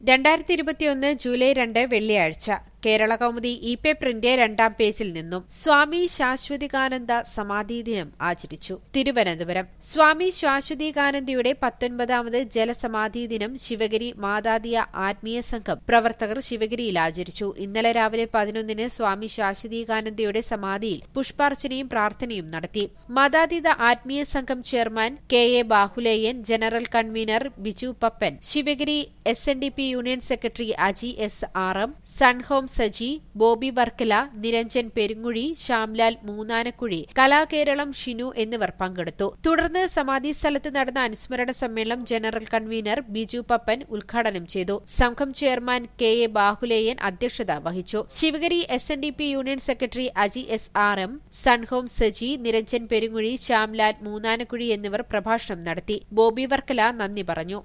രണ്ടായിരത്തി ഇരുപത്തിയൊന്ന് ജൂലൈ രണ്ട് വെള്ളിയാഴ്ച കേരള കൗമുദി ഇ പേപ്പറിന്റെ രണ്ടാം പേജിൽ നിന്നും സ്വാമി ശാശ്വതികാനന്ദ സമാധി ദിനം ആചരിച്ചു തിരുവനന്തപുരം സ്വാമി ശാശ്വതികാനന്ദയുടെ പത്തൊൻപതാമത് ജലസമാധി ദിനം ശിവഗിരി മാതാദിയ ആത്മീയ സംഘം പ്രവർത്തകർ ശിവഗിരിയിൽ ആചരിച്ചു ഇന്നലെ രാവിലെ പതിനൊന്നിന് സ്വാമി ശാശ്വതികാനന്ദയുടെ സമാധിയിൽ പുഷ്പാർച്ചനയും പ്രാർത്ഥനയും നടത്തി മാതാതീത ആത്മീയ സംഘം chairman K A Bahuleyan general convener Biju Pappan Sivagiri S N D P union secretary Aji S R M Sunhome Saji Bobby Varkala Niranjan Perunguzhi Shyamlal Moonnanakuzhi Kalakeralam Shinu എന്നിവർ പങ്കെടുത്തു തുടർന്ന് സമാധി സ്ഥലത്ത് നടന്ന അനുസ്മരണ സമ്മേളനം ജനറൽ കൺവീനർ ബിജു പപ്പൻ ഉദ്ഘാടനം ചെയ്തു സംഘം ചെയർമാൻ കെ എ ബാഹുലേയൻ അധ്യക്ഷത വഹിച്ചു Sivagiri S N D P union secretary Aji S R M Sunhome Saji Niranjan Perunguzhi Shyamlal Moonnanakuzhi എന്നിവർ പ്രഭാഷണം നടത്തി ബോബി വർക്കല നന്ദി പറഞ്ഞു